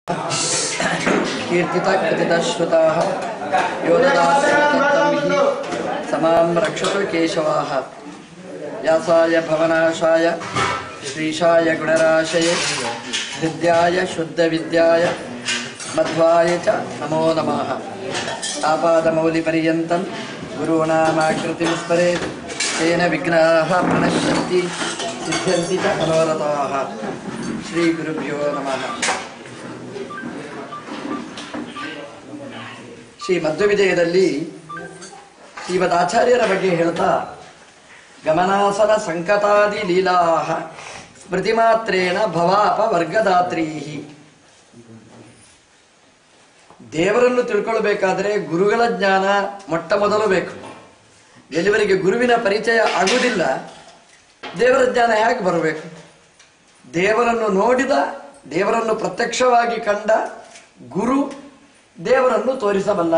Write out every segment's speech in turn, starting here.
कीर्तितकृतितश्रुताः योददासि समां रक्षतु केशवाः व्यासाय भवनाशाय श्रीशाय गुणराशये हृद्याय शुद्धविद्याय मध्वाय च नमो नमः आपादमौलिपर्यन्तं गुरूणामाकृतिं स्मरेत् तेन विघ्नाः प्रणश्यन्ति सिद्ध्यन्ति च मनोरथाः श्रीगुरुभ्यो नमः ಶ್ರೀ ಮಧ್ವವಿಜಯದಲ್ಲಿ ಶ್ರೀಮದ್ ಆಚಾರ್ಯರ ಬಗ್ಗೆ ಹೇಳ್ತಾ ಗಮನಾಸನ ಸಂಕತಾದಿ ಲೀಲಾ ಸ್ಮೃತಿ ಮಾತ್ರೇಣ ಭವಾಪ ವರ್ಗದಾತ್ರೀ ದೇವರನ್ನು ತಿಳ್ಕೊಳ್ಬೇಕಾದ್ರೆ ಗುರುಗಳ ಜ್ಞಾನ ಮೊಟ್ಟ ಮೊದಲು ಬೇಕು ಎಲ್ಲಿವರೆಗೆ ಗುರುವಿನ ಪರಿಚಯ ಆಗುವುದಿಲ್ಲ ದೇವರ ಜ್ಞಾನ ಹೇಗೆ ಬರಬೇಕು ದೇವರನ್ನು ನೋಡಿದ ದೇವರನ್ನು ಪ್ರತ್ಯಕ್ಷವಾಗಿ ಕಂಡ ಗುರು ದೇವರನ್ನು ತೋರಿಸಬಲ್ಲ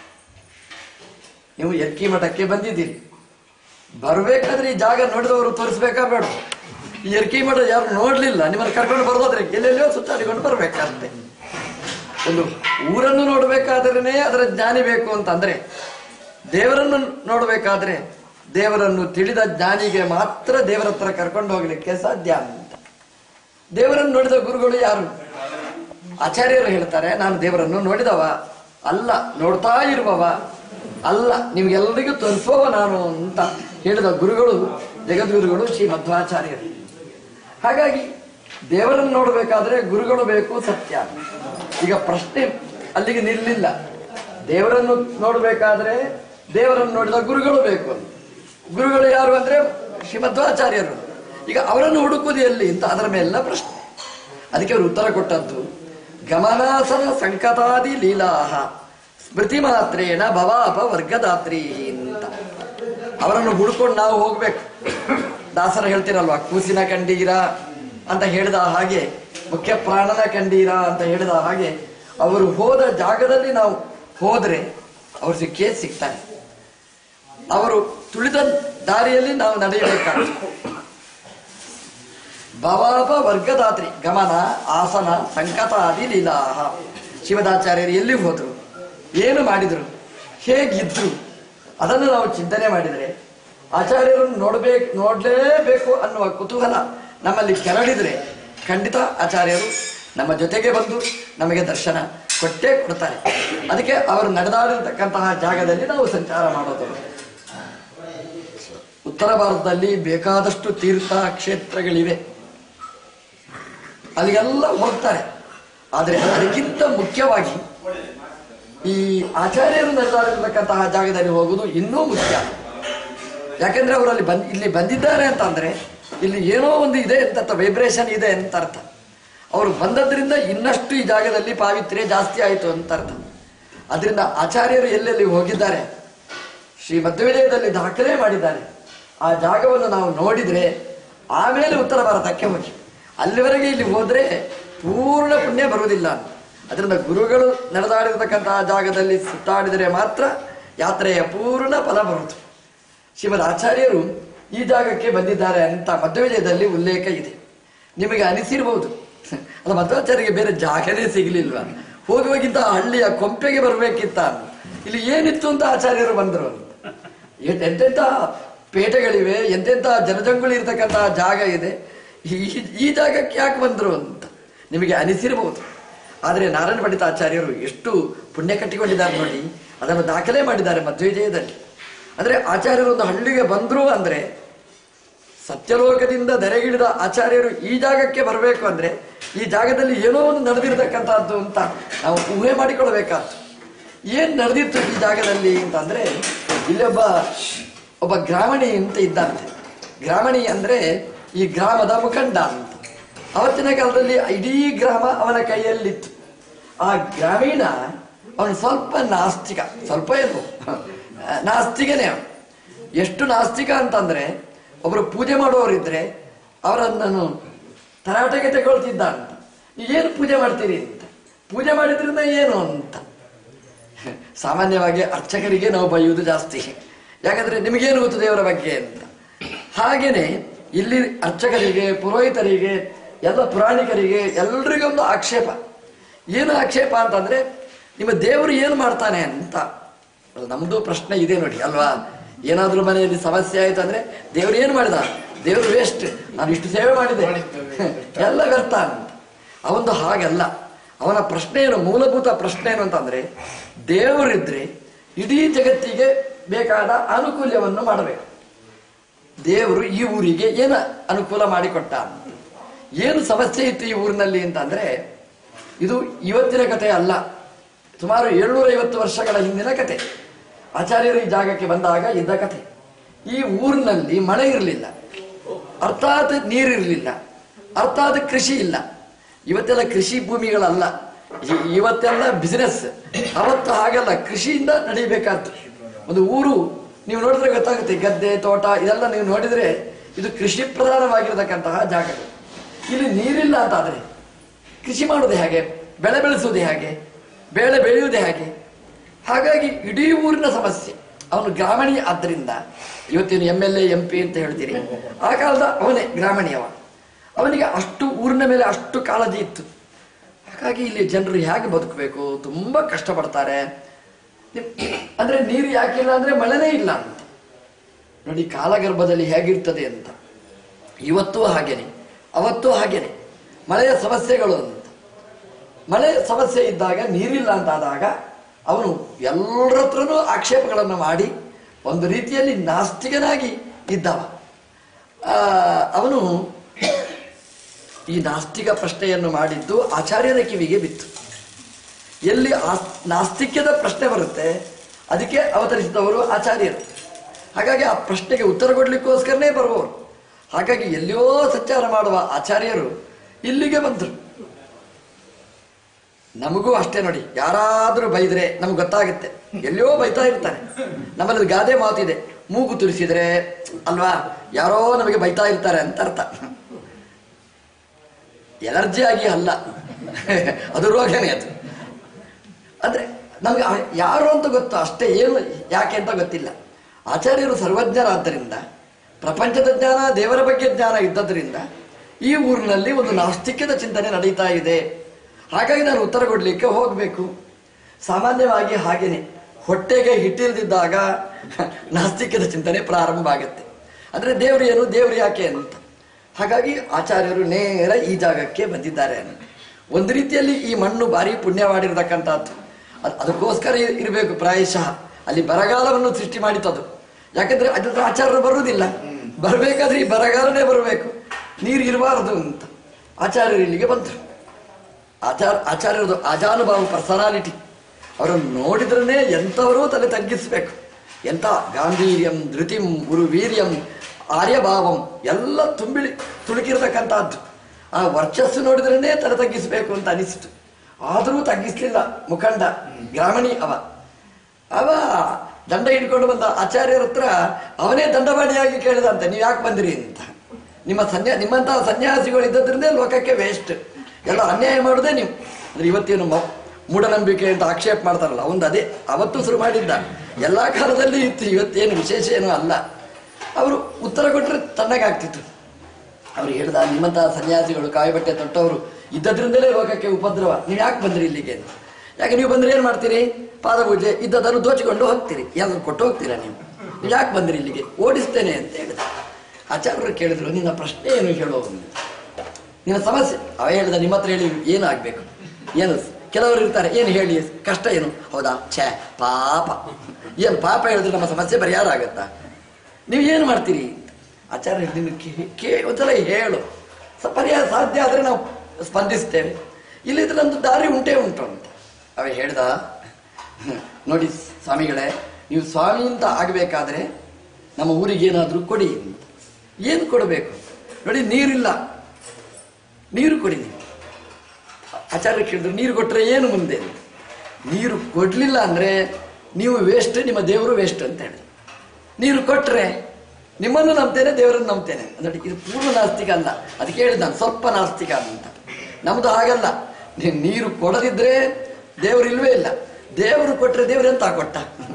ನೀವು ಎಕ್ಕಿ ಮಠಕ್ಕೆ ಬಂದಿದ್ದೀರಿ ಬರಬೇಕಾದ್ರೆ ಈ ಜಾಗ ನೋಡಿದವರು ತೋರಿಸ್ಬೇಕಾ ಬೇಡ ಈ ಎರ್ಕಿ ಮಠ ಯಾರು ನೋಡ್ಲಿಲ್ಲ ನಿಮ್ಮನ್ನು ಕರ್ಕೊಂಡು ಬರೋದಾದ್ರೆ ಎಲ್ಲೆಲ್ಲೋ ಸುತ್ತಾಡಿಕೊಂಡು ಬರ್ಬೇಕಾಗುತ್ತೆ ಒಂದು ಊರನ್ನು ನೋಡಬೇಕಾದ್ರೇನೆ ಅದರ ಜ್ಞಾನಿ ಬೇಕು ಅಂತಂದ್ರೆ ದೇವರನ್ನು ನೋಡಬೇಕಾದ್ರೆ ದೇವರನ್ನು ತಿಳಿದ ಜ್ಞಾನಿಗೆ ಮಾತ್ರ ದೇವರ ಹತ್ರ ಕರ್ಕೊಂಡು ಹೋಗ್ಲಿಕ್ಕೆ ಸಾಧ್ಯ ಅಂತ ದೇವರನ್ನು ನೋಡಿದ ಗುರುಗಳು ಯಾರು ಆಚಾರ್ಯರು ಹೇಳ್ತಾರೆ ನಾನು ದೇವರನ್ನು ನೋಡಿದವ ಅಲ್ಲ ನೋಡ್ತಾ ಇರುವವ ಅಲ್ಲ ನಿಮ್ಗೆಲ್ಲರಿಗೂ ತೋರಿಸುವವ ನಾನು ಅಂತ ಹೇಳಿದ ಗುರುಗಳು ಜಗದ್ಗುರುಗಳು ಶ್ರೀ ಮಧ್ವಾಚಾರ್ಯರು ಹಾಗಾಗಿ ದೇವರನ್ನು ನೋಡಬೇಕಾದ್ರೆ ಗುರುಗಳು ಬೇಕು ಸತ್ಯ ಈಗ ಪ್ರಶ್ನೆ ಅಲ್ಲಿಗೆ ನಿಲ್ಲಿಲ್ಲ ದೇವರನ್ನು ನೋಡಬೇಕಾದ್ರೆ ದೇವರನ್ನು ನೋಡಿದ ಗುರುಗಳು ಬೇಕು ಗುರುಗಳು ಯಾರು ಅಂದ್ರೆ ಶ್ರೀಮಧ್ವಾಚಾರ್ಯರು ಈಗ ಅವರನ್ನು ಹುಡುಕುವುದು ಎಲ್ಲಿ ಅಂತ ಅದರ ಮೇಲೆಲ್ಲ ಪ್ರಶ್ನೆ ಅದಕ್ಕೆ ಅವರು ಉತ್ತರ ಕೊಟ್ಟದ್ದು ಗಮನಾಸನ ಸಂಕತಾದಿ ಲೀಲಾಹ ಸ್ಮೃತಿ ಮಾತ್ರೇಣ ಭವಾಪ ವರ್ಗದಾತ್ರಿ ಅಂತ ಅವರನ್ನು ಹುಡ್ಕೊಂಡು ನಾವು ಹೋಗ್ಬೇಕು ದಾಸರ ಹೇಳ್ತಿರಲ್ವಾ ಕೂಸಿನ ಕಂಡೀರ ಅಂತ ಹೇಳಿದ ಹಾಗೆ ಮುಖ್ಯ ಪ್ರಾಣನ ಕಂಡೀರ ಅಂತ ಹೇಳಿದ ಹಾಗೆ ಅವರು ಹೋದ ಜಾಗದಲ್ಲಿ ನಾವು ಹೋದ್ರೆ ಅವ್ರು ಸಿಕ್ಕೇ ಸಿಗ್ತಾರೆ ಅವರು ತುಳಿದ ದಾರಿಯಲ್ಲಿ ನಾವು ನಡೆಯಬೇಕಾಗುತ್ತೆ ಭವಾಪ ವರ್ಗದಾತ್ರಿ ಗಮನ ಆಸನ ಸಂಕತಾದಿ ಲೀಲಾಹ ಶಿವದಾಚಾರ್ಯರು ಎಲ್ಲಿ ಹೋದ್ರು ಏನು ಮಾಡಿದ್ರು ಹೇಗಿದ್ರು ಅದನ್ನು ನಾವು ಚಿಂತನೆ ಮಾಡಿದರೆ ಆಚಾರ್ಯರನ್ನು ನೋಡ್ಬೇಕು ನೋಡ್ಲೇಬೇಕು ಅನ್ನುವ ಕುತೂಹಲ ನಮ್ಮಲ್ಲಿ ಕೆರಳಿದ್ರೆ ಖಂಡಿತ ಆಚಾರ್ಯರು ನಮ್ಮ ಜೊತೆಗೆ ಬಂದು ನಮಗೆ ದರ್ಶನ ಕೊಟ್ಟೇ ಕೊಡ್ತಾರೆ ಅದಕ್ಕೆ ಅವರು ನಡೆದಾಡಿರ್ತಕ್ಕಂತಹ ಜಾಗದಲ್ಲಿ ನಾವು ಸಂಚಾರ ಮಾಡೋದು ಉತ್ತರ ಭಾರತದಲ್ಲಿ ಬೇಕಾದಷ್ಟು ತೀರ್ಥ ಕ್ಷೇತ್ರಗಳಿವೆ ಅಲ್ಲಿಗೆಲ್ಲ ಹೋಗ್ತಾರೆ ಆದರೆ ಅದಕ್ಕಿಂತ ಮುಖ್ಯವಾಗಿ ಈ ಆಚಾರ್ಯರು ನಡೆದಾಡಿರ್ತಕ್ಕಂತಹ ಜಾಗದಲ್ಲಿ ಹೋಗುವುದು ಇನ್ನೂ ಮುಖ್ಯ ಯಾಕಂದ್ರೆ ಅವರು ಅಲ್ಲಿ ಬಂದ್ ಇಲ್ಲಿ ಬಂದಿದ್ದಾರೆ ಅಂತ ಅಂದ್ರೆ ಇಲ್ಲಿ ಏನೋ ಒಂದು ಇದೆ ಅಂತ ವೈಬ್ರೇಷನ್ ಇದೆ ಅಂತ ಅರ್ಥ ಅವರು ಬಂದದ್ರಿಂದ ಇನ್ನಷ್ಟು ಈ ಜಾಗದಲ್ಲಿ ಪಾವಿತ್ರ್ಯ ಜಾಸ್ತಿ ಆಯಿತು ಅಂತ ಅರ್ಥ ಅದರಿಂದ ಆಚಾರ್ಯರು ಎಲ್ಲೆಲ್ಲಿ ಹೋಗಿದ್ದಾರೆ ಶ್ರೀ ಮಧ್ವವಿಜಯದಲ್ಲಿ ದಾಖಲೆ ಮಾಡಿದ್ದಾರೆ ಆ ಜಾಗವನ್ನು ನಾವು ನೋಡಿದ್ರೆ ಆಮೇಲೆ ಉತ್ತರ ಭಾರತಕ್ಕೆ ಹೋಗಿ ಅಲ್ಲಿವರೆಗೆ ಇಲ್ಲಿ ಹೋದ್ರೆ ಪೂರ್ಣ ಪುಣ್ಯ ಬರುವುದಿಲ್ಲ ಅದರಿಂದ ಗುರುಗಳು ನಡೆದಾಡಿರತಕ್ಕಂತಹ ಜಾಗದಲ್ಲಿ ಸುತ್ತಾಡಿದರೆ ಮಾತ್ರ ಯಾತ್ರೆಯ ಪೂರ್ಣ ಫಲ ಬರುವುದು ಶ್ರೀಮದ್ ಆಚಾರ್ಯರು ಈ ಜಾಗಕ್ಕೆ ಬಂದಿದ್ದಾರೆ ಅಂತ ಮಧ್ವವಿಜಯದಲ್ಲಿ ಉಲ್ಲೇಖ ಇದೆ ನಿಮಗೆ ಅನಿಸಿರ್ಬೋದು ಅಲ್ಲ ಮಧ್ವಾಚಾರ್ಯರಿಗೆ ಬೇರೆ ಜಾಗನೇ ಸಿಗಲಿಲ್ವಾ ಹೋಗುವಾಗಿಂತ ಹಳ್ಳಿಯ ಕೊಂಪೆಗೆ ಬರಬೇಕಿತ್ತ ಇಲ್ಲಿ ಏನಿತ್ತು ಅಂತ ಆಚಾರ್ಯರು ಬಂದರು ಅಂತ ಎಂತೆಂಥ ಪೇಟೆಗಳಿವೆ ಎಂತೆಂಥ ಜನಜಂಗುಳಿ ಇರ್ತಕ್ಕಂತಹ ಜಾಗ ಇದೆ ಈ ಈ ಜಾಗಕ್ಕೆ ಯಾಕೆ ಬಂದರು ಅಂತ ನಿಮಗೆ ಅನಿಸಿರಬಹುದು ಆದರೆ ನಾರಾಯಣ ಪಂಡಿತಾಚಾರ್ಯರು ಎಷ್ಟು ಪುಣ್ಯ ಕಟ್ಟಿಕೊಂಡಿದ್ದಾರೆ ನೋಡಿ ಅದನ್ನು ದಾಖಲೆ ಮಾಡಿದ್ದಾರೆ ಮಧ್ವವಿಜಯದಲ್ಲಿ ಅಂದ್ರೆ ಆಚಾರ್ಯರು ಒಂದು ಹಳ್ಳಿಗೆ ಬಂದ್ರು ಅಂದ್ರೆ ಸತ್ಯಲೋಕದಿಂದ ದರೆಗಿಳಿದ ಆಚಾರ್ಯರು ಈ ಜಾಗಕ್ಕೆ ಬರಬೇಕು ಅಂದ್ರೆ ಈ ಜಾಗದಲ್ಲಿ ಏನೋ ಒಂದು ನಡೆದಿರತಕ್ಕಂಥದ್ದು ಅಂತ ನಾವು ಊಹೆ ಮಾಡಿಕೊಳ್ಬೇಕಾದ್ದು ಏನ್ ನಡೆದಿತ್ತು ಈ ಜಾಗದಲ್ಲಿ ಅಂತಂದ್ರೆ ಇಲ್ಲೊಬ್ಬ ಒಬ್ಬ ಗ್ರಾಮಣಿ ಅಂತ ಇದ್ದಂತೆ ಗ್ರಾಮಣಿ ಅಂದ್ರೆ ಈ ಗ್ರಾಮದ ಮುಖಂಡ ಅಂತ ಅವತ್ತಿನ ಕಾಲದಲ್ಲಿ ಇಡೀ ಗ್ರಾಮ ಅವನ ಕೈಯಲ್ಲಿತ್ತು ಆ ಗ್ರಾಮೀಣ ಅವನು ಸ್ವಲ್ಪ ನಾಸ್ತಿಕ ಸ್ವಲ್ಪ ಏನು ನಾಸ್ತಿಕನೇ ಅವನು ಎಷ್ಟು ನಾಸ್ತಿಕ ಅಂತಂದ್ರೆ ಒಬ್ರು ಪೂಜೆ ಮಾಡುವವರಿದ್ರೆ ಅವರನ್ನು ತರಾಟೆಗೆ ತಗೊಳ್ತಿದ್ದ ಅಂತ ಏನು ಪೂಜೆ ಮಾಡ್ತೀರಿ ಅಂತ ಪೂಜೆ ಮಾಡಿದ್ರಿಂದ ಏನು ಅಂತ ಸಾಮಾನ್ಯವಾಗಿ ಅರ್ಚಕರಿಗೆ ನಾವು ಬೈಯುವುದು ಜಾಸ್ತಿ ಯಾಕಂದ್ರೆ ನಿಮಗೇನು ಗೊತ್ತು ದೇವರ ಬಗ್ಗೆ ಅಂತ ಹಾಗೇನೆ ಇಲ್ಲಿ ಅರ್ಚಕರಿಗೆ ಪುರೋಹಿತರಿಗೆ ಎಲ್ಲ ಪುರಾಣಿಕರಿಗೆ ಎಲ್ರಿಗೊಂದು ಆಕ್ಷೇಪ ಏನು ಆಕ್ಷೇಪ ಅಂತಂದ್ರೆ ನಿಮ್ಮ ದೇವರು ಏನು ಮಾಡ್ತಾನೆ ಅಂತ ಅದು ನಮ್ದು ಪ್ರಶ್ನೆ ಇದೆ ನೋಡಿ ಅಲ್ವಾ ಏನಾದ್ರೂ ಮನೆಯಲ್ಲಿ ಸಮಸ್ಯೆ ಆಯ್ತು ಅಂದ್ರೆ ದೇವ್ರು ಏನು ಮಾಡಿದ ದೇವರು ವೇಸ್ಟ್ ನಾನು ಇಷ್ಟು ಸೇವೆ ಮಾಡಿದೆ ಎಲ್ಲ ವ್ಯರ್ಥ ಅಂತ ಅವನು ಹಾಗಲ್ಲ ಅವನ ಪ್ರಶ್ನೆ ಏನು ಮೂಲಭೂತ ಪ್ರಶ್ನೆ ಏನು ಅಂತಂದ್ರೆ ದೇವರಿದ್ರೆ ಇಡೀ ಜಗತ್ತಿಗೆ ಬೇಕಾದ ಅನುಕೂಲ್ಯವನ್ನು ಮಾಡಬೇಕು ದೇವರು ಈ ಊರಿಗೆ ಏನು ಅನುಕೂಲ ಮಾಡಿಕೊಟ್ಟ ಏನು ಸಮಸ್ಯೆ ಇತ್ತು ಈ ಊರಿನಲ್ಲಿ ಅಂತಂದ್ರೆ ಇದು ಇವತ್ತಿನ ಕಥೆ ಅಲ್ಲ ಸುಮಾರು ಏಳ್ನೂರ ಐವತ್ತು ವರ್ಷಗಳ ಹಿಂದಿನ ಕತೆ ಆಚಾರ್ಯರು ಈ ಜಾಗಕ್ಕೆ ಬಂದಾಗ ಇದ್ದ ಕಥೆ ಈ ಊರಿನಲ್ಲಿ ಮಳೆ ಇರಲಿಲ್ಲ ಅರ್ಥಾತ್ ನೀರಿರಲಿಲ್ಲ ಅರ್ಥಾತ್ ಕೃಷಿ ಇಲ್ಲ ಇವತ್ತೆಲ್ಲ ಕೃಷಿ ಭೂಮಿಗಳಲ್ಲ ಇ- ಇವತ್ತೆಲ್ಲ ಬಿಸಿನೆಸ್ ಅವತ್ತು ಹಾಗಲ್ಲ ಕೃಷಿಯಿಂದ ನಡೀಬೇಕಾದ್ದು ಒಂದು ಊರು ನೀವು ನೋಡಿದ್ರೆ ಗೊತ್ತಾಗುತ್ತೆ ಗದ್ದೆ ತೋಟ ಇದೆಲ್ಲ ನೀವು ನೋಡಿದ್ರೆ ಇದು ಕೃಷಿ ಪ್ರಧಾನವಾಗಿರತಕ್ಕಂತಹ ಜಾಗಗಳು ಇಲ್ಲಿ ನೀರಿಲ್ಲ ಅಂತಾದ್ರೆ ಕೃಷಿ ಮಾಡೋದು ಹೇಗೆ ಬೆಳೆ ಬೆಳೆಸುವುದು ಹೇಗೆ ಬೆಳೆ ಬೆಳೆಯುವುದು ಹೇಗೆ ಹಾಗಾಗಿ ಇಡೀ ಊರಿನ ಸಮಸ್ಯೆ ಅವನು ಗ್ರಾಮಣಿ ಆದ್ದರಿಂದ ಇವತ್ತಿನ M L A M P ಅಂತ ಹೇಳ್ತೀರಿ ಆ ಕಾಲದ ಅವನೇ ಗ್ರಾಮಣಿಯವ ಅವನಿಗೆ ಅಷ್ಟು ಊರಿನ ಮೇಲೆ ಅಷ್ಟು ಕಾಳಜಿ ಇತ್ತು ಹಾಗಾಗಿ ಇಲ್ಲಿ ಜನರು ಹೇಗೆ ಬದುಕಬೇಕು ತುಂಬಾ ಕಷ್ಟಪಡ್ತಾರೆ ನಿಮ್- ಅಂದ್ರೆ ನೀರು ಯಾಕಿಲ್ಲ ಅಂದ್ರೆ ಮಳೆನೇ ಇಲ್ಲ ಅಂತ ನೋಡಿ ಕಾಲಗರ್ಭದಲ್ಲಿ ಹೇಗಿರ್ತದೆ ಅಂತ ಇವತ್ತೂ ಹಾಗೇನೆ ಅವತ್ತೂ ಹಾಗೇನೆ ಮಳೆಯ ಸಮಸ್ಯೆಗಳು ಅಂತ ಮಳೆ ಸಮಸ್ಯೆ ಇದ್ದಾಗ ನೀರಿಲ್ಲ ಅಂತಾದಾಗ ಅವನು ಎಲ್ಲರ ಹತ್ರನೂ ಆಕ್ಷೇಪಗಳನ್ನು ಮಾಡಿ ಒಂದು ರೀತಿಯಲ್ಲಿ ನಾಸ್ತಿಕನಾಗಿ ಇದ್ದವ ಆ, ಅವನು ಈ ನಾಸ್ತಿಕ ಪ್ರಶ್ನೆಯನ್ನು ಮಾಡಿದ್ದು ಆಚಾರ್ಯರ ಕಿವಿಗೆ ಬಿತ್ತು ಎಲ್ಲಿ ಆಸ್- ನಾಸ್ತಿಕ್ಯದ ಪ್ರಶ್ನೆ ಬರುತ್ತೆ ಅದಕ್ಕೆ ಅವತರಿಸಿದವರು ಆಚಾರ್ಯರು ಹಾಗಾಗಿ ಆ ಪ್ರಶ್ನೆಗೆ ಉತ್ತರ ಕೊಡ್ಲಿಕ್ಕೋಸ್ಕರನೇ ಬರುವವರು ಹಾಗಾಗಿ ಎಲ್ಲಿಯೋ ಸಂಚಾರ ಮಾಡುವ ಆಚಾರ್ಯರು ಇಲ್ಲಿಗೆ ಬಂದರು ನಮಗೂ ಅಷ್ಟೇ ನೋಡಿ ಯಾರಾದರೂ ಬೈದ್ರೆ ನಮ್ಗೆ ಗೊತ್ತಾಗುತ್ತೆ ಎಲ್ಲಿಯೋ ಬೈತಾ ಇರ್ತಾನೆ ನಮ್ಮಲ್ಲಿ ಗಾದೆ ಮಾತಿದೆ ಮೂಗು ತುರಿಸಿದ್ರೆ ಅಲ್ವಾ ಯಾರೋ ನಮಗೆ ಬೈತಾ ಇರ್ತಾರೆ ಅಂತ ಅರ್ಥ ಎಲರ್ಜಿ ಆಗಿ ಅಲ್ಲ ಅದು ರೋಗನೇ ಅದು ಅಂದ್ರೆ ನಮ್ಗೆ ಆ- ಯಾರು ಅಂತ ಗೊತ್ತು ಅಷ್ಟೇ ಏನು ಯಾಕೆ ಅಂತ ಗೊತ್ತಿಲ್ಲ ಆಚಾರ್ಯರು ಸರ್ವಜ್ಞರಾದ್ದರಿಂದ ಪ್ರಪಂಚದ ಜ್ಞಾನ ದೇವರ ಬಗ್ಗೆ ಜ್ಞಾನ ಇದ್ದದ್ರಿಂದ ಈ ಊರಿನಲ್ಲಿ ಒಂದು ನಾಸ್ತಿಕ್ಯದ ಚಿಂತನೆ ನಡೀತಾ ಇದೆ ಹಾಗಾಗಿ ನಾನು ಉತ್ತರ ಕೊಡ್ಲಿಕ್ಕೆ ಹೋಗಬೇಕು ಸಾಮಾನ್ಯವಾಗಿ ಹಾಗೇನೆ ಹೊಟ್ಟೆಗೆ ಹಿಟ್ಟಿಲ್ದಿದ್ದಾಗ ನಾಸ್ತಿಕ್ಯದ ಚಿಂತನೆ ಪ್ರಾರಂಭ ಆಗುತ್ತೆ ಅಂದ್ರೆ ದೇವರು ಏನು ದೇವರು ಯಾಕೆ ಅಂತ ಹಾಗಾಗಿ ಆಚಾರ್ಯರು ನೇರ ಈ ಜಾಗಕ್ಕೆ ಬಂದಿದ್ದಾರೆ ಒಂದು ರೀತಿಯಲ್ಲಿ ಈ ಮಣ್ಣು ಭಾರಿ ಪುಣ್ಯವಾಗಿರತಕ್ಕಂಥದ್ದು ಅದ್- ಅದಕ್ಕೋಸ್ಕರ ಇ- ಇರಬೇಕು ಪ್ರಾಯಶಃ ಅಲ್ಲಿ ಬರಗಾಲವನ್ನು ಸೃಷ್ಟಿ ಮಾಡಿತದು ಯಾಕಂದ್ರೆ ಅದ್ರ ಆಚಾರ್ಯರು ಬರುವುದಿಲ್ಲ ಬರಬೇಕಾದ್ರೆ ಈ ಬರಗಾಲನೇ ಬರಬೇಕು ನೀರು ಇರಬಾರದು ಅಂತ ಆಚಾರ್ಯರು ಇಲ್ಲಿಗೆ ಬಂದರು ಆಚಾರ ಆಚಾರ್ಯರದು ಅಜಾನುಭಾವ ಪರ್ಸನಾಲಿಟಿ ಅವರನ್ನು ನೋಡಿದ್ರೇ ಎಂಥವರೂ ತಲೆ ತಗ್ಗಿಸ್ಬೇಕು ಎಂಥ ಗಾಂಭೀರ್ಯಂ ಧೃತಿಂ ಗುರು ವೀರ್ಯಂ ಆರ್ಯಭಾವಂ ಎಲ್ಲ ತುಂಬಿಳಿ ತುಳುಕಿರ್ತಕ್ಕಂಥದ್ದು ಆ ವರ್ಚಸ್ಸು ನೋಡಿದ್ರೇ ತಲೆ ತಗ್ಗಿಸ್ಬೇಕು ಅಂತ ಅನಿಸ್ತು ಆದರೂ ತಗ್ಗಿಸ್ಲಿಲ್ಲ ಮುಖಂಡ ಗ್ರಾಮಣಿ ಅವ ಅವ ದಂಡ ಹಿಡ್ಕೊಂಡು ಬಂದ ಆಚಾರ್ಯರ ಹತ್ರ ಅವನೇ ದಂಡವಾಣಿಯಾಗಿ ಕೇಳಿದಂತೆ ನೀವು ಯಾಕೆ ಬಂದಿರಿ ಅಂತ ನಿಮ್ಮ ಸನ್ಯಾ ನಿಮ್ಮಂತಹ ಸನ್ಯಾಸಿಗಳು ಇದ್ದದ್ರಿಂದೇ ಲೋಕಕ್ಕೆ ವೇಸ್ಟ್ ಎಲ್ಲ ಅನ್ಯಾಯ ಮಾಡೋದೇ ನೀವು ಅಂದ್ರೆ ಇವತ್ತೇನು ಮ- ಮೂಢನಂಬಿಕೆ ಅಂತ ಆಕ್ಷೇಪ ಮಾಡ್ತಾರಲ್ಲ ಅವನು ಅದೇ ಅವತ್ತು ಶುರು ಮಾಡಿದ್ದ ಎಲ್ಲಾ ಕಾಲದಲ್ಲಿ ಇತ್ತು ಇವತ್ತೇನು ವಿಶೇಷ ಏನೂ ಅಲ್ಲ ಅವರು ಉತ್ತರ ಕೊಟ್ಟರೆ ತಣ್ಣಗಾಗ್ತಿತ್ತು ಅವ್ರು ಹೇಳ್ದ ನಿಮ್ಮಂತಹ ಸನ್ಯಾಸಿಗಳು ಕಾಯಿ ಬಟ್ಟೆ ತೊಟ್ಟವರು ಇದ್ದದ್ರಿಂದಲೇ ಲೋಕಕ್ಕೆ ಉಪದ್ರವ ನೀವು ಯಾಕೆ ಬಂದ್ರಿ ಇಲ್ಲಿಗೆ ಅಂತ ಯಾಕೆ ನೀವು ಬಂದ್ರೆ ಏನ್ ಮಾಡ್ತೀರಿ ಪಾದಪೂಜೆ ಇದ್ದದನ್ನು ದೋಚಿಕೊಂಡು ಹೋಗ್ತೀರಿ ಯಾವ್ದಾದ್ರು ಕೊಟ್ಟು ಹೋಗ್ತೀರಾ ನೀವು ನೀವು ಯಾಕೆ ಬಂದ್ರಿ ಇಲ್ಲಿಗೆ ಓಡಿಸ್ತೇನೆ ಅಂತ ಹೇಳಿದ ಆಚಾರ್ಯರು ಕೇಳಿದ್ರು ನಿನ್ನ ಪ್ರಶ್ನೆ ಏನು ಹೇಳೋ ನಿನ್ನ ಸಮಸ್ಯೆ ಅವ ಹೇಳಿದ ನಿಮ್ಮ ಹತ್ರ ಹೇಳಿ ಏನು ಆಗ್ಬೇಕು ಏನು ಕೆಲವರು ಇರ್ತಾರೆ ಏನು ಹೇಳಿ ಕಷ್ಟ ಏನು ಹೌದಾ ಛೇ ಪಾಪ ಏನು ಪಾಪ ಹೇಳಿದ್ರೆ ನಮ್ಮ ಸಮಸ್ಯೆ ಪರಿಹಾರ ಆಗತ್ತಾ ನೀವು ಏನು ಮಾಡ್ತೀರಿ ಆಚಾರ್ಯ ನಿನ್ನ ಕೇ- ಕೇ ಒಂದ್ಸಲ ಹೇಳು ಸ- ಪರಿಹಾರ ಸಾಧ್ಯ ಆದರೆ ನಾವು ಸ್ಪಂದಿಸ್ತೇವೆ ಇಲ್ಲಿದ್ರೆ ಒಂದು ದಾರಿ ಉಂಟೇ ಉಂಟು ಅಂತ ಅವ ಹೇಳ್ದ ನೋಡಿ ಸ್ವಾಮಿಗಳೇ ನೀವು ಸ್ವಾಮಿ ಅಂತ ಆಗಬೇಕಾದ್ರೆ ನಮ್ಮ ಊರಿಗೆ ಏನಾದರೂ ಕೊಡಿ ಅಂತ ಏನು ಕೊಡಬೇಕು ನೋಡಿ ನೀರಿಲ್ಲ ನೀರು ಕೊಡಿ ನೀವು ಆಚಾರ್ಯ ಕೇಳಿದ್ರು ನೀರು ಕೊಟ್ಟರೆ ಏನು ಮುಂದೆ ಅಂತ. ನೀರು ಕೊಡ್ಲಿಲ್ಲ ಅಂದ್ರೆ ನೀವು ವೇಸ್ಟ್ ನಿಮ್ಮ ದೇವರು ವೇಸ್ಟ್ ಅಂತ ಹೇಳಿ ನೀರು ಕೊಟ್ರೆ ನಿಮ್ಮನ್ನು ನಂಬ್ತೇನೆ ದೇವರನ್ನು ನಂಬ್ತೇನೆ ಅಂದ್ರೆ ಇದು ಪೂರ್ಣ ನಾಸ್ತಿಕ ಅಲ್ಲ ಅದಕ್ಕೆ ಹೇಳಿದ ನಾನು ಸ್ವಲ್ಪ ನಾಸ್ತಿಕ ಅಂತ ನಮ್ದು ಹಾಗಲ್ಲ ನೀನ್ ನೀರು ಕೊಡದಿದ್ರೆ ದೇವರು ಇಲ್ವೇ ಇಲ್ಲ ದೇವರು ಕೊಟ್ರೆ ದೇವರು ಎಂತ ಕೊಟ್ಟ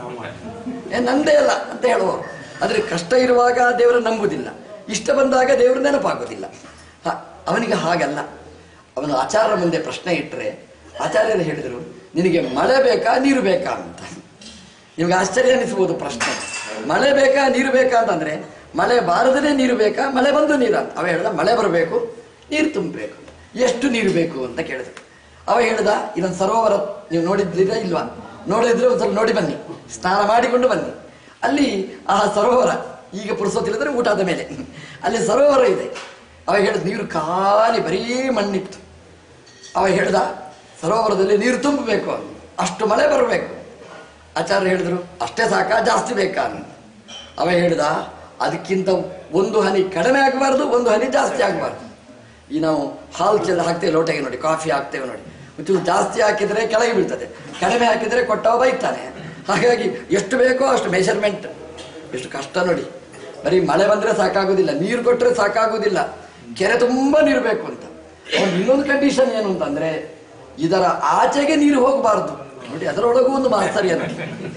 ಏ ನಂದೇ ಅಲ್ಲ ಅಂತ ಹೇಳುವವರು ಆದ್ರೆ ಕಷ್ಟ ಇರುವಾಗ ದೇವರನ್ನು ನಂಬುದಿಲ್ಲ ಇಷ್ಟ ಬಂದಾಗ ದೇವರು ನೆನಪಾಗೋದಿಲ್ಲ ಹ, ಅವನಿಗೆ ಹಾಗಲ್ಲ ಅವನು ಆಚಾರ್ಯರ ಮುಂದೆ ಪ್ರಶ್ನೆ ಇಟ್ಟರೆ ಆಚಾರ್ಯರು ಹೇಳಿದರು ನಿನಗೆ ಮಳೆ ಬೇಕಾ ನೀರು ಬೇಕಾ ಅಂತ ನಿಮ್ಗೆ ಆಶ್ಚರ್ಯ ಅನಿಸ್ಬೋದು ಪ್ರಶ್ನೆ ಮಳೆ ಬೇಕಾ ನೀರು ಬೇಕಾ ಅಂತಂದ್ರೆ ಮಳೆ ಬಾರದೇ ನೀರು ಬೇಕಾ ಮಳೆ ಬಂದು ನೀರು ಅಂತ ಅವ ಹೇಳ್ದ ಮಳೆ ಬರಬೇಕು ನೀರು ತುಂಬಬೇಕು ಎಷ್ಟು ನೀರು ಬೇಕು ಅಂತ ಕೇಳಿದ ಅವ ಹೇಳ್ದ ಇದೊಂದು ಸರೋವರ ನೀವು ನೋಡಿದ್ದೀರಾ ಇಲ್ವಾ ನೋಡಿದ್ರೆ ಒಂದು ಸ್ವಲ್ಪ ನೋಡಿ ಬನ್ನಿ ಸ್ನಾನ ಮಾಡಿಕೊಂಡು ಬನ್ನಿ ಅಲ್ಲಿ ಆ ಸರೋವರ ಈಗ ಪುರುಸೋತಿಲ್ಲದ್ರೆ ಊಟ ಆದ ಮೇಲೆ ಅಲ್ಲಿ ಸರೋವರ ಇದೆ ಅವ ಹೇಳಿದ ನೀರು ಖಾಲಿ ಬರೀ ಮಣ್ಣಿತ್ತು ಅವ ಹೇಳ್ದ ಸರೋವರದಲ್ಲಿ ನೀರು ತುಂಬಬೇಕು ಅಷ್ಟು ಮಳೆ ಬರಬೇಕು ಆಚಾರ್ಯ ಹೇಳಿದ್ರು ಅಷ್ಟೇ ಸಾಕಾ ಜಾಸ್ತಿ ಬೇಕಾ ಅಂತ ಅವ ಹೇಳ್ದ ಅದಕ್ಕಿಂತ ಒಂದು ಹನಿ ಕಡಿಮೆ ಆಗಬಾರ್ದು ಒಂದು ಹನಿ ಜಾಸ್ತಿ ಆಗಬಾರ್ದು ಈ ನಾವು ಹಾಲು ಚೆಲ್ಲ ಹಾಕ್ತೇವೆ ಲೋಟಗೆ ನೋಡಿ ಕಾಫಿ ಹಾಕ್ತೇವೆ ನೋಡಿ ಒಂಚೂರು ಜಾಸ್ತಿ ಹಾಕಿದ್ರೆ ಕೆಳಗೆ ಬೀಳ್ತದೆ ಕಡಿಮೆ ಹಾಕಿದ್ರೆ ಕೊಟ್ಟವ ಬೈತಾನೆ ಹಾಗಾಗಿ ಎಷ್ಟು ಬೇಕೋ ಅಷ್ಟು ಮೆಷರ್ಮೆಂಟ್ ಎಷ್ಟು ಕಷ್ಟ ನೋಡಿ ಬರೀ ಮಳೆ ಬಂದ್ರೆ ಸಾಕಾಗೋದಿಲ್ಲ ನೀರು ಕೊಟ್ಟರೆ ಸಾಕಾಗೋದಿಲ್ಲ ಕೆರೆ ತುಂಬಾ ನೀರು ಬೇಕು ಅಂತ ಅವ್ನು ಇನ್ನೊಂದು ಕಂಡೀಷನ್ ಏನು ಅಂತಂದ್ರೆ ಇದರ ಆಚೆಗೆ ನೀರು ಹೋಗಬಾರ್ದು ನೋಡಿ ಅದರೊಳಗೂ ಒಂದು ಮಾಸ್ತರ್ಯ ನೋಡಿ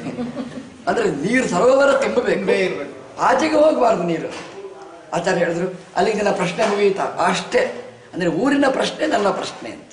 ಅಂದ್ರೆ ನೀರು ಸರೋವರ ತುಂಬಬೇಕು ಆಚೆಗೆ ಹೋಗಬಾರ್ದು ನೀರು ಆಚಾರ್ಯ ಹೇಳಿದ್ರು ಅಲ್ಲಿಗೆ ನನ್ನ ಪ್ರಶ್ನೆ ಮುಗಿಯಿತಾ ಅಷ್ಟೇ ಅಂದ್ರೆ ಊರಿನ ಪ್ರಶ್ನೆ ನನ್ನ ಪ್ರಶ್ನೆ ಅಂತ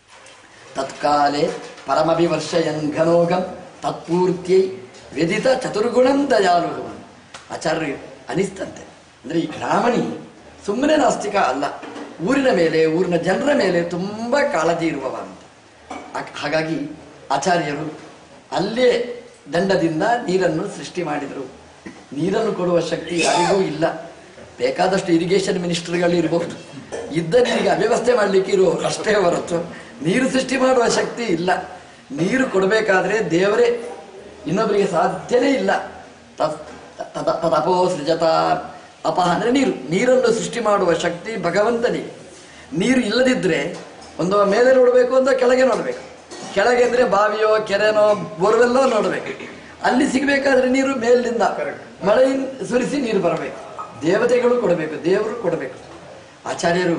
ತತ್ಕಾಲೆ ಪರಮಭಿವರ್ಷಯನ್ ಘನೋಗಂ ತತ್ಪೂರ್ತ್ಯೈ ವ್ಯದಿತ ಚತುರ್ಗುಣಂ ದಯಾಲು ಆಚಾರ್ಯ ಅನಿಸ್ತಂತೆ ಅಂದ್ರೆ ಈ ಗ್ರಾಮಣಿ ಸುಮ್ಮನೆ ನಾಸ್ತಿಕ ಅಲ್ಲ ಊರಿನ ಮೇಲೆ ಊರಿನ ಜನರ ಮೇಲೆ ತುಂಬಾ ಕಾಳಜಿ ಇರುವವ ಅಂತ ಹಾಗ್- ಹಾಗಾಗಿ ಆಚಾರ್ಯರು ಅಲ್ಲೇ ದಂಡದಿಂದ ನೀರನ್ನು ಸೃಷ್ಟಿ ಮಾಡಿದರು ನೀರನ್ನು ಕೊಡುವ ಶಕ್ತಿ ಯಾರಿಗೂ ಇಲ್ಲ ಬೇಕಾದಷ್ಟು ಇರಿಗೇಷನ್ ಮಿನಿಸ್ಟರ್ಗಳು ಇರಬಹುದು ಇದ್ದ ನೀರಿಗೆ ಅವ್ಯವಸ್ಥೆ ಮಾಡಲಿಕ್ಕೆ ಇರುವ ಅಷ್ಟೇ ಹೊರತು ನೀರು ಸೃಷ್ಟಿ ಮಾಡುವ ಶಕ್ತಿ ಇಲ್ಲ ನೀರು ಕೊಡಬೇಕಾದ್ರೆ ದೇವರೇ ಇನ್ನೊಬ್ಬರಿಗೆ ಸಾಧ್ಯನೇ ಇಲ್ಲ ತತ್- ತದ- ತದಪೋ ಸೃಜತ ಅಪ ಅಂದ್ರೆ ನೀರು ನೀರನ್ನು ಸೃಷ್ಟಿ ಮಾಡುವ ಶಕ್ತಿ ಭಗವಂತನಿಗೆ ನೀರು ಇಲ್ಲದಿದ್ರೆ ಒಂದು ಮೇಲೆ ನೋಡಬೇಕು ಅಂತ ಕೆಳಗೆ ನೋಡಬೇಕು ಕೆಳಗೆ ಅಂದ್ರೆ ಬಾವಿಯೋ ಕೆರೆನೋ ಬೋರ್ವೆಲ್ಲೋ ನೋಡಬೇಕು ಅಲ್ಲಿ ಸಿಗಬೇಕಾದ್ರೆ ನೀರು ಮೇಲಿಂದ ಮಳೆಯಿಂದ ಸುರಿಸಿ ನೀರು ಬರಬೇಕು ದೇವತೆಗಳು ಕೊಡಬೇಕು ದೇವರು ಕೊಡಬೇಕು ಆಚಾರ್ಯರು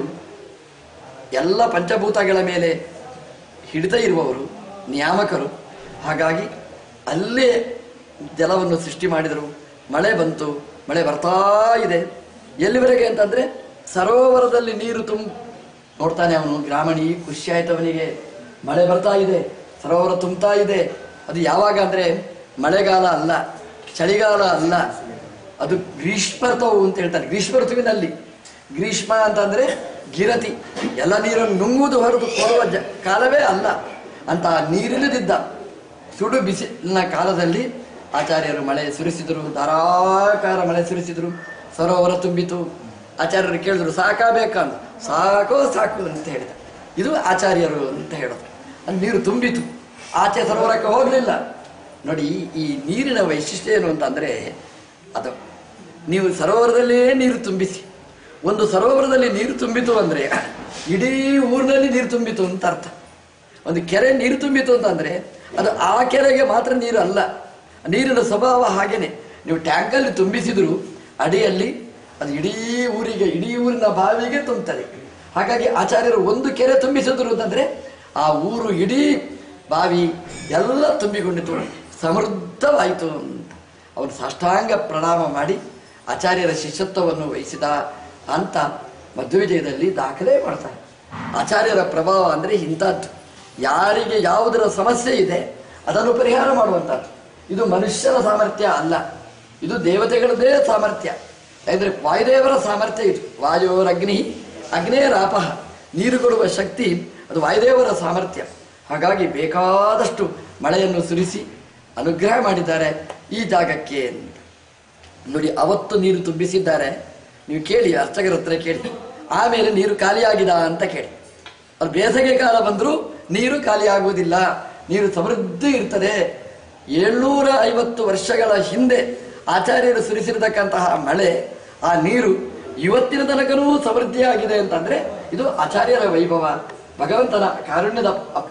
ಎಲ್ಲ ಪಂಚಭೂತಗಳ ಮೇಲೆ ಹಿಡಿತ ಇರುವವರು ನಿಯಾಮಕರು ಹಾಗಾಗಿ ಅಲ್ಲೇ ಜಲವನ್ನು ಸೃಷ್ಟಿ ಮಾಡಿದರು ಮಳೆ ಬಂತು ಮಳೆ ಬರ್ತಾ ಇದೆ ಎಲ್ಲಿವರೆಗೆ ಅಂತಂದ್ರೆ ಸರೋವರದಲ್ಲಿ ನೀರು ತುಂಬ ನೋಡ್ತಾನೆ ಅವನು ಗ್ರಾಮಣಿ ಖುಷಿ ಆಯ್ತು ಅವನಿಗೆ ಮಳೆ ಬರ್ತಾ ಇದೆ ಸರೋವರ ತುಂಬ್ತಾ ಇದೆ ಅದು ಯಾವಾಗ ಅಂದ್ರೆ ಮಳೆಗಾಲ ಅಲ್ಲ ಚಳಿಗಾಲ ಅಲ್ಲ ಅದು ಗ್ರೀಷ್ಮ ಋತುವು ಅಂತ ಹೇಳ್ತಾರೆ ಗ್ರೀಷ್ಮ ಋತುವಿನಲ್ಲಿ ಗ್ರೀಷ್ಮ ಅಂತಂದ್ರೆ ಗಿರತಿ ಎಲ್ಲ ನೀರನ್ನು ನುಂಗುವುದು ಹೊರತು ಕೊಡುವ ಜ ಕಾಲವೇ ಅಲ್ಲ ಅಂತ ನೀರಿಲ್ಲದಿದ್ದ ಸುಡು ಬಿಸಿಲಿನ ಕಾಲದಲ್ಲಿ ಆಚಾರ್ಯರು ಮಳೆ ಸುರಿಸಿದರು ಧಾರಾಕಾರ ಮಳೆ ಸುರಿಸಿದರು ಸರೋವರ ತುಂಬಿತು ಆಚಾರ್ಯರು ಕೇಳಿದ್ರು ಸಾಕಾ ಬೇಕಾ ಅಂತ ಸಾಕೋ ಸಾಕು ಅಂತ ಹೇಳಿದ ಇದು ಆಚಾರ್ಯರು ಅಂತ ಹೇಳಿದ್ರು ಅಲ್ಲಿ ನೀರು ತುಂಬಿತು ಆಚೆ ಸರೋವರಕ್ಕೆ ಹೋಗಲಿಲ್ಲ ನೋಡಿ ಈ ನೀರಿನ ವೈಶಿಷ್ಟ್ಯ ಏನು ಅಂತಂದ್ರೆ ಅದು ನೀವು ಸರೋವರದಲ್ಲೇ ನೀರು ತುಂಬಿಸಿ ಒಂದು ಸರೋವರದಲ್ಲಿ ನೀರು ತುಂಬಿತು ಅಂದ್ರೆ ಇಡೀ ಊರಿನಲ್ಲಿ ನೀರು ತುಂಬಿತು ಅಂತ ಅರ್ಥ ಒಂದು ಕೆರೆ ನೀರು ತುಂಬಿತು ಅಂತಂದ್ರೆ ಅದು ಆ ಕೆರೆಗೆ ಮಾತ್ರ ನೀರು ಅಲ್ಲ ನೀರಿನ ಸ್ವಭಾವ ಹಾಗೇನೆ ನೀವು ಟ್ಯಾಂಕಲ್ಲಿ ತುಂಬಿಸಿದ್ರು ಅಡಿಯಲ್ಲಿ ಅದು ಇಡೀ ಊರಿಗೆ ಇಡೀ ಊರಿನ ಬಾವಿಗೆ ತುಂಬುತ್ತದೆ ಹಾಗಾಗಿ ಆಚಾರ್ಯರು ಒಂದು ಕೆರೆ ತುಂಬಿಸಿದ್ರು ಅಂತಂದ್ರೆ ಆ ಊರು ಇಡೀ ಬಾವಿ ಎಲ್ಲ ತುಂಬಿಕೊಂಡಿತು ಸಮೃದ್ಧವಾಯಿತು ಅಂತ ಅವನು ಸಾಷ್ಟಾಂಗ ಪ್ರಣಾಮ ಮಾಡಿ ಆಚಾರ್ಯರ ಶಿಷ್ಯತ್ವವನ್ನು ವಹಿಸಿದ ಅಂತ ಮಧ್ವವಿಜಯದಲ್ಲಿ ದಾಖಲೆ ಮಾಡ್ತಾರೆ ಆಚಾರ್ಯರ ಪ್ರಭಾವ ಅಂದ್ರೆ ಇಂಥದ್ದು ಯಾರಿಗೆ ಯಾವುದರ ಸಮಸ್ಯೆ ಇದೆ ಅದನ್ನು ಪರಿಹಾರ ಮಾಡುವಂಥದ್ದು ಇದು ಮನುಷ್ಯನ ಸಾಮರ್ಥ್ಯ ಅಲ್ಲ ಇದು ದೇವತೆಗಳದ್ದೇ ಸಾಮರ್ಥ್ಯ ಯಾಕಂದ್ರೆ ವಾಯುದೇವರ ಸಾಮರ್ಥ್ಯ ಇದು ವಾಯುರಗ್ನಿ ಅಗ್ನೇರಾಪಹ ನೀರು ಕೊಡುವ ಶಕ್ತಿ ಅದು ವಾಯುದೇವರ ಸಾಮರ್ಥ್ಯ ಹಾಗಾಗಿ ಬೇಕಾದಷ್ಟು ಮಳೆಯನ್ನು ಸುರಿಸಿ ಅನುಗ್ರಹ ಮಾಡಿದ್ದಾರೆ ಈ ಜಾಗಕ್ಕೆ ಅಂತ ನೋಡಿ ಅವತ್ತು ನೀರು ತುಂಬಿಸಿದ್ದಾರೆ ನೀವು ಕೇಳಿ ಅರ್ಚಕರ ಹತ್ರ ಕೇಳಿ ಆಮೇಲೆ ನೀರು ಖಾಲಿಯಾಗಿದ ಅಂತ ಕೇಳಿ ಅದು ಬೇಸಿಗೆ ಕಾಲ ಬಂದರೂ ನೀರು ಖಾಲಿ ಆಗುವುದಿಲ್ಲ ನೀರು ಸಮೃದ್ಧಿ ಇರ್ತದೆ ಏಳ್ನೂರ ಐವತ್ತು ವರ್ಷಗಳ ಹಿಂದೆ ಆಚಾರ್ಯರು ಸುರಿಸಿರತಕ್ಕಂತಹ ಮಳೆ ಆ ನೀರು ಇವತ್ತಿನ ತನಕನೂ ಸಮೃದ್ಧಿಯಾಗಿದೆ ಅಂತಂದ್ರೆ ಇದು ಆಚಾರ್ಯರ ವೈಭವ ಭಗವಂತನ ಕಾರುಣ್ಯದ ಅಪ್-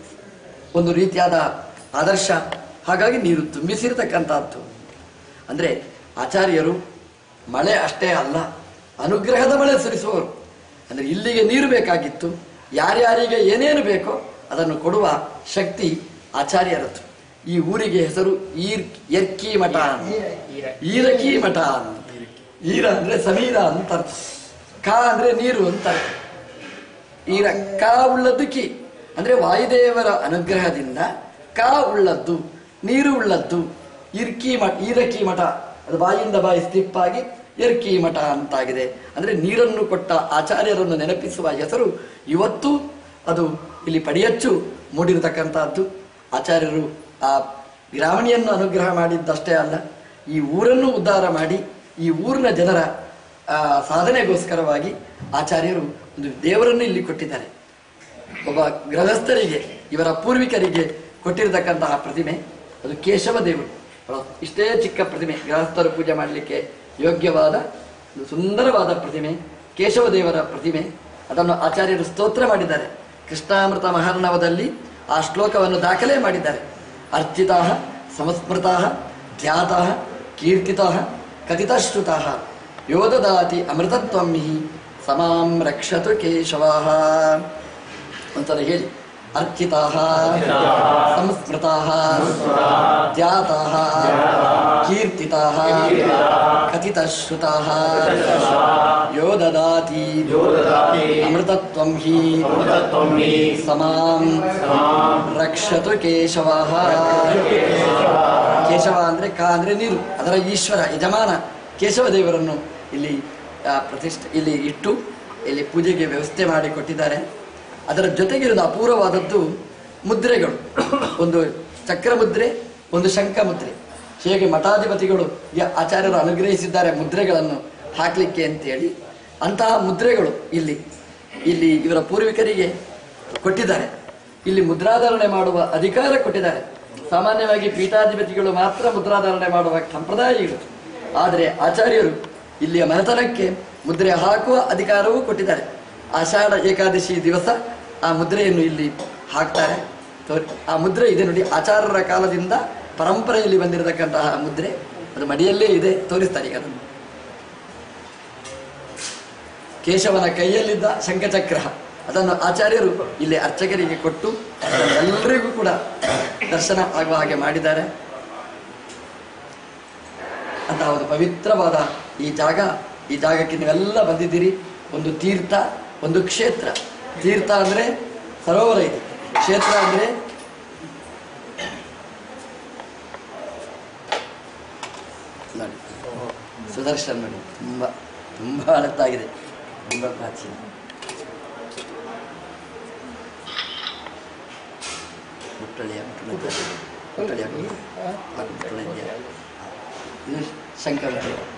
ಒಂದು ರೀತಿಯಾದ ಆದರ್ಶ ಹಾಗಾಗಿ ನೀರು ತುಂಬಿಸಿರ್ತಕ್ಕಂಥದ್ದು ಅಂದ್ರೆ ಆಚಾರ್ಯರು ಮಳೆ ಅಷ್ಟೇ ಅಲ್ಲ ಅನುಗ್ರಹದ ಮಳೆ ಸುರಿಸುವವರು ಅಂದ್ರೆ ಇಲ್ಲಿಗೆ ನೀರು ಬೇಕಾಗಿತ್ತು ಯಾರ್ಯಾರಿಗೆ ಏನೇನು ಬೇಕೋ ಅದನ್ನು ಕೊಡುವ ಶಕ್ತಿ ಆಚಾರ್ಯರದ್ದು ಈ ಊರಿಗೆ ಹೆಸರು ಈರ್ ಎರ್ಕಿ ಮಠ ಅಂತ. ಈರಕಿ ಮಠ ಅಂತ ಈರ ಅಂದ್ರೆ ಸಮೀರ ಅಂತ ಅರ್ಥ ಕಾ ಅಂದ್ರೆ ನೀರು ಅಂತ ಅರ್ಥ ಈರ ಕಾ ಉಳ್ಳದ್ದು ಕಿ ಅಂದ್ರೆ ವಾಯುದೇವರ ಅನುಗ್ರಹದಿಂದ ಕಾ ಉಳ್ಳದ್ದು ನೀರು ಉಳ್ಳದ್ದು ಇರ್ಕಿ ಮಠ ಈರಕಿ ಮಠ ಅದು ಬಾಯಿಂದ ಬಾಯಿ ಸ್ಲಿಪ್ ಆಗಿ ಇರ್ಕಿ ಮಠ ಅಂತಾಗಿದೆ ಅಂದ್ರೆ ನೀರನ್ನು ಕೊಟ್ಟ ಆಚಾರ್ಯರನ್ನು ನೆನಪಿಸುವ ಹೆಸರು ಇವತ್ತು ಅದು ಇಲ್ಲಿ ಪಡಿಯಚ್ಚು ಮೂಡಿರತಕ್ಕಂತಹದ್ದು ಆಚಾರ್ಯರು ಆ ಗ್ರಾಮಣಿಯನ್ನು ಅನುಗ್ರಹ ಮಾಡಿದ್ದಷ್ಟೇ ಅಲ್ಲ ಈ ಊರನ್ನು ಉದ್ಧಾರ ಮಾಡಿ ಈ ಊರಿನ ಜನರ ಆ, ಸಾಧನೆಗೋಸ್ಕರವಾಗಿ ಆಚಾರ್ಯರು ಒಂದು ದೇವರನ್ನು ಇಲ್ಲಿ ಕೊಟ್ಟಿದ್ದಾರೆ ಒಬ್ಬ ಗೃಹಸ್ಥರಿಗೆ ಇವರ ಪೂರ್ವಿಕರಿಗೆ ಕೊಟ್ಟಿರತಕ್ಕಂತಹ ಪ್ರತಿಮೆ ಅದು ಕೇಶವ ದೇವರು ಬಹಳ ಇಷ್ಟೇ ಚಿಕ್ಕ ಪ್ರತಿಮೆ ಗೃಹಸ್ಥರು ಪೂಜೆ ಮಾಡಲಿಕ್ಕೆ ಯೋಗ್ಯವಾದ ಒಂದು ಸುಂದರವಾದ ಪ್ರತಿಮೆ ಕೇಶವ ದೇವರ ಪ್ರತಿಮೆ ಅದನ್ನು ಆಚಾರ್ಯರು ಸ್ತೋತ್ರ ಮಾಡಿದ್ದಾರೆ ಕೃಷ್ಣಾಮೃತ ಮಹಾರ್ಣವದಲ್ಲಿ ಆ ಶ್ಲೋಕವನ್ನು ದಾಖಲೆ ಮಾಡಿದ್ದಾರೆ ಅರ್ಚಿತಾ ಸಂಸ್ಮೃತಾ ಧ್ಯಾತಾ ಕೀರ್ತಿತಾ ಕಥಿತಶ್ರುತಾ ಯೋದದಾತಿ ಅಮೃತತ್ವಮ್ಮಿ ಸಮಾಂ ರಕ್ಷತು ಕೇಶವ ಒಂದ್ಸಲ ಹೇಳಿ ಅರ್ಚಿತಾ ಸಂಸ್ಮೃತಾ ಧ್ಯಾತಾ ಕೀರ್ತಿತಾ ಕಥಿತಶ್ರುತಾ ಯೋ ದದಾತಿ ಅಮೃತತ್ವಂ ಹಿ ಸಮಾಂ ರಕ್ಷತು ಕೇಶವ ಕೇಶವ ಅಂದ್ರೆ ಕ ಅಂದ್ರೆ ನೀರು ಅದರ ಈಶ್ವರ ಯಜಮಾನ ಕೇಶವ ದೇವರನ್ನು ಇಲ್ಲಿ ಆ, ಪ್ರತಿಷ್ಠೆ ಇಲ್ಲಿ ಇಟ್ಟು ಇಲ್ಲಿ ಪೂಜೆಗೆ ವ್ಯವಸ್ಥೆ ಮಾಡಿ ಕೊಟ್ಟಿದ್ದಾರೆ ಅದರ ಜೊತೆಗಿರೋದು ಅಪೂರ್ವವಾದದ್ದು ಮುದ್ರೆಗಳು ಒಂದು ಚಕ್ರ ಮುದ್ರೆ ಒಂದು ಶಂಖ ಮುದ್ರೆ ಹೇಗೆ ಮಠಾಧಿಪತಿಗಳು ಈ ಆಚಾರ್ಯರು ಅನುಗ್ರಹಿಸಿದ್ದಾರೆ ಮುದ್ರೆಗಳನ್ನು ಹಾಕ್ಲಿಕ್ಕೆ ಅಂತೇಳಿ ಅಂತಹ ಮುದ್ರೆಗಳು ಇಲ್ಲಿ ಇಲ್ಲಿ ಇವರ ಪೂರ್ವಿಕರಿಗೆ ಕೊಟ್ಟಿದ್ದಾರೆ ಇಲ್ಲಿ ಮುದ್ರಾಧಾರಣೆ ಮಾಡುವ ಅಧಿಕಾರ ಕೊಟ್ಟಿದ್ದಾರೆ ಸಾಮಾನ್ಯವಾಗಿ ಪೀಠಾಧಿಪತಿಗಳು ಮಾತ್ರ ಮುದ್ರಾಧಾರಣೆ ಮಾಡುವ ಸಂಪ್ರದಾಯ ಇರುತ್ತೆ ಆದರೆ ಆಚಾರ್ಯರು ಇಲ್ಲಿಯ ಮನೆತನಕ್ಕೆ ಮುದ್ರೆ ಹಾಕುವ ಅಧಿಕಾರವೂ ಕೊಟ್ಟಿದ್ದಾರೆ ಆಷಾಢ ಏಕಾದಶಿ ದಿವಸ ಆ ಮುದ್ರೆಯನ್ನು ಇಲ್ಲಿ ಹಾಕ್ತಾರೆ ತೋರಿ ಆ ಮುದ್ರೆ ಇದೆ ನೋಡಿ ಆಚಾರ್ಯರ ಕಾಲದಿಂದ ಪರಂಪರೆಯಲ್ಲಿ ಬಂದಿರತಕ್ಕಂತಹ ಮುದ್ರೆ ಅದು ಮಡಿಯಲ್ಲೇ ಇದೆ ತೋರಿಸ್ತಾರೆ ಈಗ ಅದನ್ನು ಕೇಶವನ ಕೈಯಲ್ಲಿದ್ದ ಶಂಖಚಕ್ರ ಅದನ್ನು ಆಚಾರ್ಯರು ಇಲ್ಲಿ ಅರ್ಚಕರಿಗೆ ಕೊಟ್ಟು ಅದನ್ನು ಎಲ್ಲರಿಗೂ ಕೂಡ ದರ್ಶನ ಆಗುವ ಹಾಗೆ ಮಾಡಿದ್ದಾರೆ ಅಂತ ಒಂದು ಪವಿತ್ರವಾದ ಈ ಜಾಗ ಈ ಜಾಗಕ್ಕೆ ನೀವೆಲ್ಲ ಬಂದಿದ್ದೀರಿ ಒಂದು ತೀರ್ಥ ಒಂದು ಕ್ಷೇತ್ರ ತೀರ್ಥ ಅಂದ್ರೆ ಸರೋವರ ಇದೆ ಕ್ಷೇತ್ರ ಅಂದ್ರೆ ನೋಡಿ ಸುದರ್ಶನ್ ನೋಡಿ ತುಂಬ ತುಂಬ ಹಳತ್ತಾಗಿದೆ ತುಂಬ ಪ್ರಾಚೀನ ಮುಟ್ಟಳಿಯ ಮುಟ್ಟಳಿಯ ಮುಟ್ಟಳಿಯ ಮುಟ್ಟಳಿಯ ಇದು ಶಂಕರ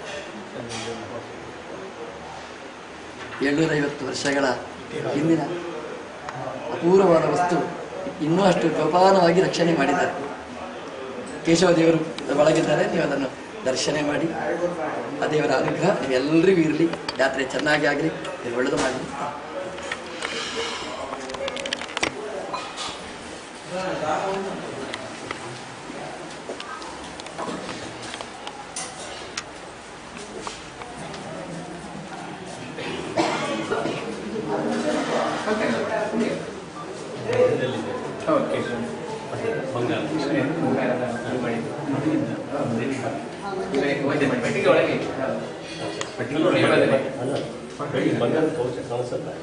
ಏಳ್ನೂರೈವತ್ತು ವರ್ಷಗಳ ಹಿಂದಿನ ಅಪೂರ್ವವಾದ ವಸ್ತು ಇನ್ನೂ ಅಷ್ಟು ಜೋಪಾನವಾಗಿ ರಕ್ಷಣೆ ಮಾಡಿದ್ದಾರೆ ಕೇಶವ ದೇವರು ಒಳಗಿದ್ದಾರೆ ನೀವು ಅದನ್ನು ದರ್ಶನ ಮಾಡಿ ಆ ದೇವರ ಅನುಗ್ರಹ ನೀವೆಲ್ಲರಿಗೂ ಇರಲಿ ಯಾತ್ರೆ ಚೆನ್ನಾಗಿ ಆಗಲಿ ನೀವು ಒಳ್ಳೆದು ಮಾಡಲಿ ಬಂಗಾರ ಕವಚ ಕಾಣಿಸುತ್ತೆ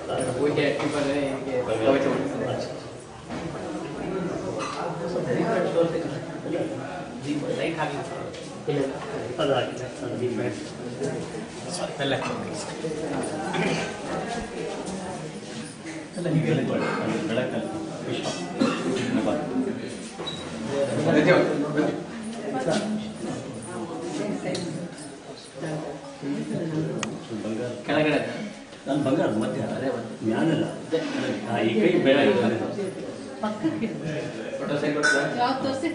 ಅದಾಗಿದೆ ಬೆಳಕಲ್ಲಿ ವಿಶ್ವ ಬಂಗಾರ ಕೆಳಗಡೆ ನಾನು ಬಂಗಾರ ಮಧ್ಯ ಜ್ಞಾನಲ್ಲ ಆ, ಈ ಕೈ ಬೇಡ ಫೋಟೋ ಸೈಡ್ ಕೊಡ್ತೀರಾ ಯಾವ್ದು ತೋರಿಸಿ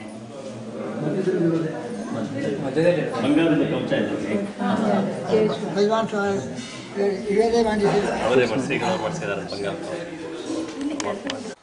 ಬಂಗಾರದ ಕವಚ ಇದೆ ಭಗವಾನ್ ಸ್ವಾಮಿ ಇವೇದೇ ಮಾಡಿದ್ದೀವಿ ಅವರೇ ಮಾಡಿಸಿ ಮಾಡಿಸಿದ್ದಾರೆ ಬಂಗಾರ